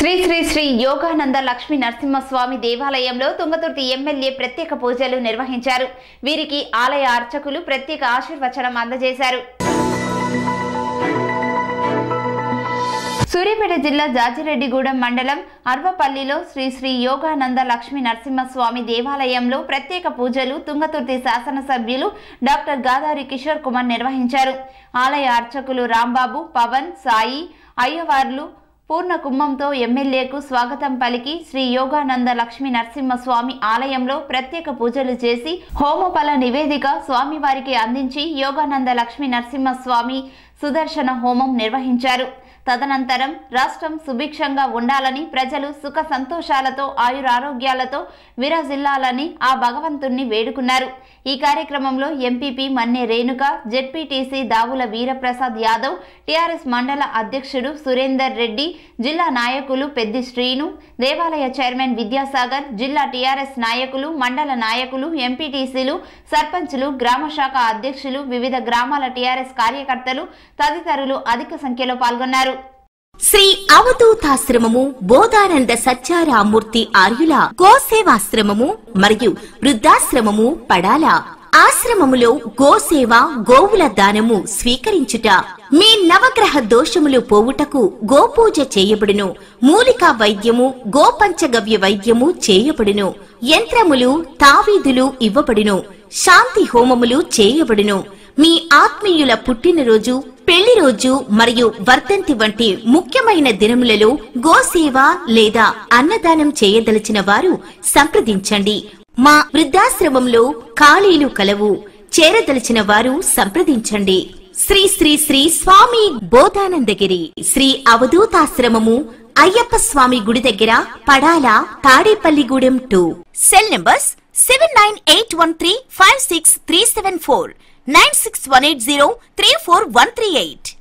శ్రీ శ్రీ శ్రీ యోగానంద లక్ష్మీ నరసింహస్వామి దేవాలయంలో తుంగతుర్తి ఎమ్మెల్యే ప్రత్యేక పూజలు నిర్వహించారు వీరికి ఆలయ అర్చకులు ప్రత్యేక ఆశీర్వచనం అందజేశారు సూర్యాపేట జిల్లా జాజిరెడ్డిగూడెం మండలం అర్వపల్లిలో శ్రీ శ్రీ యోగానంద లక్ష్మీ నరసింహస్వామి దేవాలయంలో ప్రత్యేక పూజలు తుంగతుర్తి శాసనసభ్యులు డాక్టర్ గాదారి కిషోర్ కుమార్ నిర్వహించారు ఆలయ అర్చకులు రాంబాబు పవన్ సాయి అయ్యవార్లు పూర్ణ కుంభంతో ఎమ్మెల్యేకు స్వాగతం పలికి శ్రీ యోగానంద లక్ష్మీ నరసింహస్వామి ఆలయంలో ప్రత్యేక పూజలు చేసి హోమఫల నివేదిక స్వామివారికి అందించి యోగానంద లక్ష్మీ నరసింహస్వామి సుదర్శన హోమం నిర్వహించారు తదనంతరం రాష్ట్రం సుభిక్షంగా ఉండాలని ప్రజలు సుఖ సంతోషాలతో ఆయురారోగ్యాలతో విరాజిల్లాలని ఆ భగవంతుణ్ణి వేడుకున్నారు ఈ కార్యక్రమంలో MPP Manne Renuka ZPTC Davula Veeraprasad Yadav TRS మండల అధ్యక్షుడు సురేందర్ రెడ్డి జిల్లా నాయకులు పెద్ది శ్రీను దేవాలయ చైర్మన్ విద్యాసాగర్ జిల్లా టీఆర్ఎస్ నాయకులు మండల నాయకులు ఎంపీటీసీలు సర్పంచులు గ్రామ శాఖ అధ్యక్షులు వివిధ గ్రామాల టీఆర్ఎస్ కార్యకర్తలు తదితరులు అధిక సంఖ్యలో పాల్గొన్నారు శ్రీ అవధూతాశ్రమము బోధానంద సత్యారామూర్తి ఆర్యుల గోసేవాశ్రమము మరియు వృద్ధాశ్రమము పడాల ఆశ్రమములో గోసేవ గోవుల దానము స్వీకరించుట మీ నవగ్రహ దోషములు పోవుటకు గోపూజ చేయబడును మూలికా వైద్యము గోపంచగవ్య వైద్యము చేయబడును యంత్రములు తావీదులు ఇవ్వబడును శాంతి హోమములు చేయబడును మీ ఆత్మీయుల పుట్టినరోజు పెళ్లి రోజు మరియు వర్ధంతి వంటి ముఖ్యమైన దినములలో గోసేవ లేదా అన్నదానం చేయదలిచిన వారు సంప్రదించండి మా వృద్ధాశ్రమంలో ఖాళీలు కలవు చేరదలిచిన వారు సంప్రదించండి శ్రీ శ్రీ శ్రీ స్వామి బోధానందగిరి శ్రీ అవధూతాశ్రమము అయ్యప్ప స్వామి గుడి దగ్గర Padala Tadepalligudem two cell numbers seven nine eight one three five six three seven four nine six one eight zero three four one three eight